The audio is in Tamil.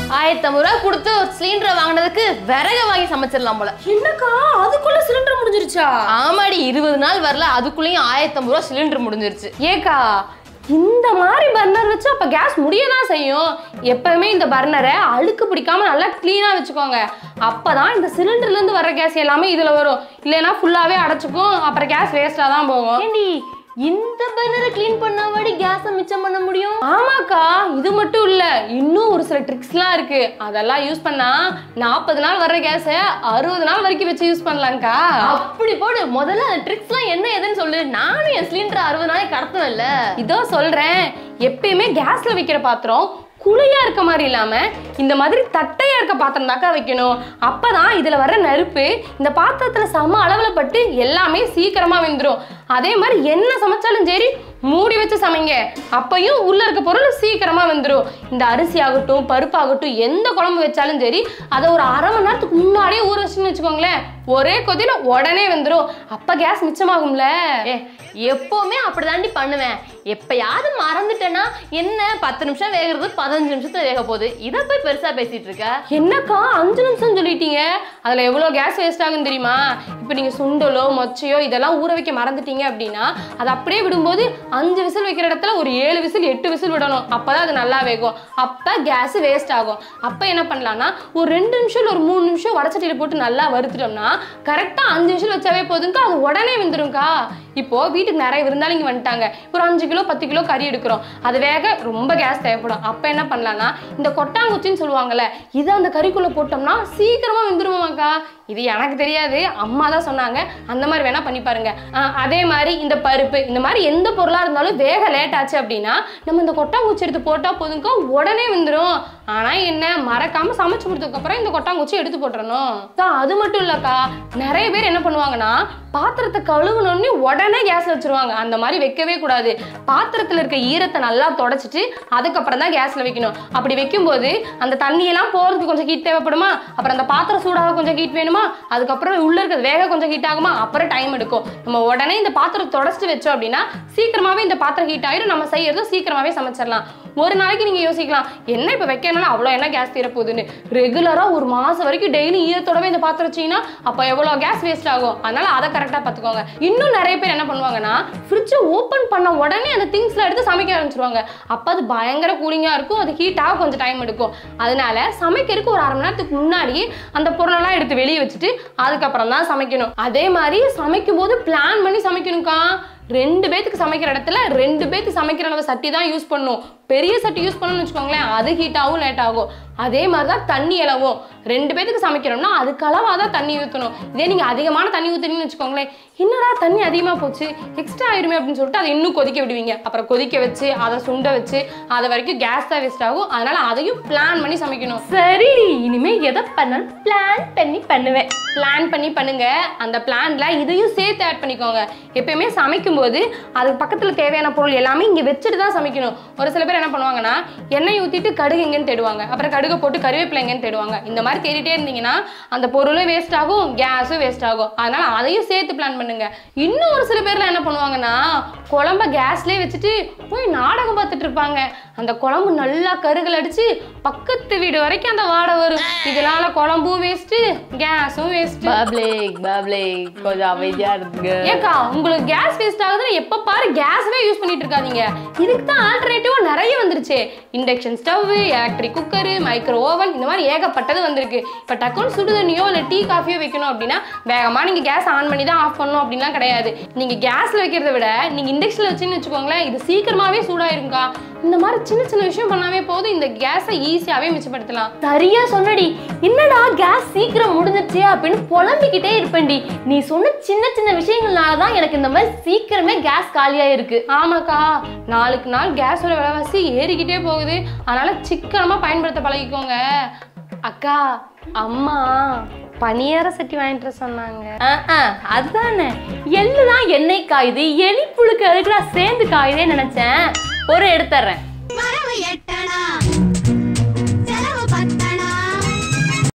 ஆயிரத்தி ரூபா கொடுத்து ஒரு சிலிண்டரை வாங்கினதுக்கு விறகு வாங்கி சமைச்சிடலாம் போல என்னக்கா அதுக்குள்ள சிலிண்டர் முடிஞ்சிருச்சா ஆமாடி இருபது நாள் வரல அதுக்குள்ளேயும் ஆயிரத்தி ரூபா சிலிண்டர் முடிஞ்சிருச்சு ஏக்கா இந்த மாதிரி பர்னர் வச்சு அப்ப கேஸ் முடியதான் செய்யும் எப்பவுமே இந்த பர்னரை அழுக்கு பிடிக்காம நல்லா க்ளீனா வச்சுக்கோங்க அப்பதான் இந்த சிலிண்டர்ல இருந்து வர கேஸ் எல்லாமே இதுல வரும் இல்லைன்னா ஃபுல்லாவே அடைச்சுக்கும் அப்புறம் கேஸ் வேஸ்டா தான் போகும் ஏண்டி இந்த பர்னரை க்ளீன் பண்ணாமடி கேஸை மிச்சம் பண்ண முடியும் ஆமாக்கா இது மட்டும் இல்ல இன்னும் ஒரு சில ட்ரிக்ஸ்லாம் இருக்கு அதெல்லாம் யூஸ் பண்ணா நாற்பது நாள் வர்ற கேஸை அறுபது நாள் வரைக்கும் வச்சு யூஸ் பண்ணலாம்க்கா அப்படி போடு முதல்ல அந்த ட்ரிக்ஸ்லாம் என்ன ஏதுன்னு சொல்லு நானும் என் சிலிண்டர் அறுபது நாளைக்கு கடத்துவேன்ல இதோ சொல்றேன் எப்பயுமே கேஸ்ல வைக்கிற பாத்திரம் குழியா இருக்க மாதிரி இல்லாம இந்த மாதிரி தட்டையா இருக்க பாத்திரம் தாக்கா வைக்கணும் அப்பதான் இதுல வர நெருப்பு இந்த பாத்திரத்துல சம அளவுல பட்டு எல்லாமே சீக்கிரமா வெந்துரும் அதே மாதிரி என்ன சமைச்சாலும் சரி மூடி வச்சு சமைங்க அப்பையும் உள்ள இருக்க பொருள் சீக்கிரமா வெந்துரும் இந்த அரிசி ஆகட்டும் பருப்பு ஆகட்டும் எந்த குழம்பு வச்சாலும் சரி அதை ஒரு அரை மணி நேரத்துக்கு முன்னாடியே ஊற வச்சுன்னு வச்சுக்கோங்களேன் ஒரே கொதியில உடனே வெந்துரும் அப்ப கேஸ் மிச்சமாகும்ல ஏ எப்பவுமே அப்படிதாண்டி பண்ணுவேன் எப்பயாவது மறந்துட்டேன்னா என்ன பத்து நிமிஷம் வேகிறது பதினஞ்சு நிமிஷத்துல வேக போகுது இதை போய் பெருசா பேசிட்டு இருக்க என்னக்கா அஞ்சு நிமிஷம் சொல்லிட்டீங்க அதுல எவ்வளவு கேஸ் வேஸ்ட் ஆகும் தெரியுமா இப்போ நீங்க சுண்டலோ மொச்சையோ இதெல்லாம் ஊற வைக்க மறந்துட்டீங்க அப்படின்னா அதை அப்படியே விடும்போது அஞ்சு விசில் வைக்கிற இடத்துல ஒரு ஏழு விசில் எட்டு விசில் விடணும் அப்பதான் அது நல்லா வேகும் அப்ப கேஸ் வேஸ்ட் ஆகும் அப்ப என்ன பண்ணலாம்னா ஒரு ரெண்டு நிமிஷம் இல்ல ஒரு மூணு நிமிஷம் வடச்சட்டியில போட்டு நல்லா வறுத்துட்டோம்னா கரெக்டா அஞ்சு விசில் வச்சாவே போதுங்கக்கா அது உடனே வெந்துரும்க்கா இப்போ வீட்டுக்கு நிறைய விருந்தாளிங்க வந்துட்டாங்க ஒரு அஞ்சு கிலோ பத்து கிலோ கறி எடுக்கிறோம் அது வேக ரொம்ப கேஸ் தேவைப்படும் அப்ப என்ன பண்ணலாம்னா இந்த கொட்டாங்குச்சின்னு சொல்லுவாங்கல்ல இதை அந்த கறிக்குள்ள போட்டோம்னா சீக்கிரமா வெந்துருமாக்கா இது எனக்கு தெரியாது அம்மா தான் சொன்னாங்க அந்த மாதிரி வேணா பண்ணி பாருங்க ஆஹ் அதே மாதிரி இந்த பருப்பு இந்த மாதிரி எந்த பொருளா இருந்தாலும் வேக லேட் ஆச்சு அப்படின்னா நம்ம இந்த கொட்டாங்குச்சி எடுத்து போட்டா போதுங்க உடனே வெந்துரும் ஆனா என்ன மறக்காம சமைச்சு கொடுத்ததுக்கு அப்புறம் இந்த கொட்டாங்குச்சி எடுத்து போட்டுறணும் அக்கா, அது மட்டும் இல்லக்கா நிறைய பேர் என்ன பண்ணுவாங்கன்னா பாத்திரத்தை கழுவுனோடனே உடனே கேஸ் வச்சிருவாங்க அந்த மாதிரி வைக்கவே கூடாது பாத்திரத்துல இருக்க ஈரத்தை நல்லா தொடச்சிட்டு அதுக்கப்புறம் தான் கேஸ்ல வைக்கணும் அப்படி வைக்கும்போது அந்த தண்ணியெல்லாம் போறதுக்கு கொஞ்சம் ஹீட் தேவைப்படுமா அப்புறம் அந்த பாத்திரம் சூடாக கொஞ்சம் ஹீட் வேணுமா அதுக்கப்புறம் உள்ள இருக்கிறது வேக கொஞ்சம் ஹீட் ஆகுமா அப்புறம் டைம் எடுக்கும் நம்ம உடனே இந்த பாத்திரம் தொடச்சிட்டு வச்சோம் அப்படின்னா சீக்கிரமாவே இந்த பாத்திரம் ஹீட் ஆயிடும் நம்ம செய்யறதும் சீக்கிரமாவே சமைச்சிடலாம் ஒரு நாளைக்கு நீங்க யோசிக்கலாம் என்ன இப்ப வைக்கணும்னா அவ்வளோ என்ன கேஸ் தீரப்போகுதுன்னு ரெகுலரா ஒரு மாசம் வரைக்கும் டெய்லி ஈரத்தோடவே இந்த பாத்திரம் வச்சீங்கன்னா அப்போ எவ்வளோ கேஸ் வேஸ்ட் ஆகும் அதனால அதை கரெக்டாக பார்த்துக்கோங்க இன்னும் நிறைய பேர் என்ன பண்ணுவாங்கன்னா ஃப்ரிட்ஜை ஓப்பன் பண்ண உடனே அந்த திங்ஸ்ல எடுத்து சமைக்க ஆரம்பிச்சிருவாங்க அப்போ அது பயங்கர கூலிங்கா இருக்கும் அது ஹீட் ஆக கொஞ்சம் டைம் எடுக்கும் அதனால சமைக்கிறதுக்கு ஒரு அரை மணி நேரத்துக்கு முன்னாடியே அந்த பொருளெல்லாம் எடுத்து வெளியே வச்சுட்டு அதுக்கப்புறம் தான் சமைக்கணும் அதே மாதிரி சமைக்கும் போது பிளான் பண்ணி சமைக்கணும்க்கா ரெண்டு பேத்துக்கு சமைக்கிற இடத்துல ரெண்டு பேத்துக்கு சமைக்கிற அளவு சட்டி தான் யூஸ் பண்ணும் பெரிய சட்டி யூஸ் பண்ணணும்னு வச்சுக்கோங்களேன் அது ஹீட் ஆகும் லேட் ஆகும் அதே மாதிரி தான் தண்ணி அளவும் ரெண்டு பேத்துக்கு சமைக்கிறோம்னா அதுக்கு அளவாக தான் தண்ணி ஊற்றணும் இதே நீங்கள் அதிகமான தண்ணி ஊற்றுனீங்கன்னு வச்சுக்கோங்களேன் என்னடா தண்ணி அதிகமாக போச்சு எக்ஸ்ட்ரா ஆயிருமே அப்படின்னு சொல்லிட்டு அதை இன்னும் கொதிக்க விடுவீங்க அப்புறம் கொதிக்க வச்சு அதை சுண்ட வச்சு அது வரைக்கும் கேஸ் தான் வேஸ்ட் ஆகும் அதனால அதையும் பிளான் பண்ணி சமைக்கணும் சரி இனிமே எதை பண்ணாலும் பிளான் பண்ணி பண்ணுவேன் பிளான் பண்ணி பண்ணுங்க அந்த பிளான்ல இதையும் சேர்த்து ஆட் பண்ணிக்கோங்க எப்பயுமே சமைக்கும்போது அதுக்கு பக்கத்துல தேவையான பொருள் எல்லாமே இங்க வச்சுட்டு தான் சமைக்கணும் ஒரு சில பேர் என்ன பண்ணுவாங்கன்னா எண்ணெய் ஊத்திட்டு கடுகு எங்கன்னு தேடுவாங்க அப்புறம் கடுகை போட்டு கருவேப்பிலை எங்கன்னு தேடுவாங்க இந்த மாதிரி தேடிட்டே இருந்தீங்கன்னா அந்த பொருளும் வேஸ்ட் ஆகும் கேஸும் வேஸ்ட் ஆகும் அதனால அதையும் சேர்த்து பிளான் பண்ணுங்க இன்னும் ஒரு சில பேர்லாம் என்ன பண்ணுவாங்கன்னா குழம்ப கேஸ்லயே வச்சுட்டு போய் நாடகம் பார்த்துட்டு இருப்பாங்க அந்த குழம்பு நல்லா கருகள் அடிச்சு பக்கத்து வீடு வரைக்கும் அந்த வாடை வரும் இதனால குழம்பும் வேஸ்ட்டு கேஸும் வேஸ்ட் பப்ளிக் பப்ளிக் கொஞ்சம் அமைதியா இருந்துங்க ஏக்கா உங்களுக்கு கேஸ் வேஸ்ட் ஆகுதுன்னு எப்ப பாரு கேஸ்வே யூஸ் பண்ணிட்டு இருக்காதீங்க இதுக்கு தான் ஆல்டர்னேட்டிவா நிறைய வந்துருச்சு induction stove electric cooker micro oven இந்த மாதிரி ஏகப்பட்டது வந்திருக்கு இப்போ டக்குன்னு சுடு தண்ணியோ இல்லை டீ காஃபியோ வைக்கணும் அப்படின்னா வேகமா நீங்க கேஸ் ஆன் பண்ணி தான் ஆஃப் பண்ணணும் அப்படின்லாம் கிடையாது நீங்க கேஸ்ல வைக்கிறத விட நீங்க இண்டக்ஷன்ல வச்சுன்னு வச்சுக்கோங்களேன் இது சீக்கிரமாவே சூடாயிருங்கக்கா இந்த மாதிரி சின்ன சின்ன விஷயம் பண்ணாவே போதும் இந்த கேஸை ஈஸியாவே மிச்சப்படுத்தலாம் சரியா சொன்னடி என்னடா கேஸ் சீக்கிரம் முடிஞ்சிருச்சு அப்படின்னு புலம்பிக்கிட்டே இருப்பேன்டி நீ சொன்ன சின்ன சின்ன விஷயங்கள்னால தான் எனக்கு இந்த மாதிரி சீக்கிரமே கேஸ் காலியா இருக்கு ஆமாக்கா நாளுக்கு நாள் கேஸோட விலைவாசி ஏறிக்கிட்டே போகுது அதனால சிக்கனமா பயன்படுத்த பழகிக்கோங்க அக்கா அம்மா பனியார சட்டி வாங்கிட்டு வர சொன்னாங்க ஆஹ், ஆஹ், அதுதானே எள்ளு தான் எண்ணெய் காயுது எலி புழுக்கு அதுக்கு நான் சேர்ந்து காயுதே நினைச்சேன் ஒரு எடுத்துறேன் வரவு எட்டு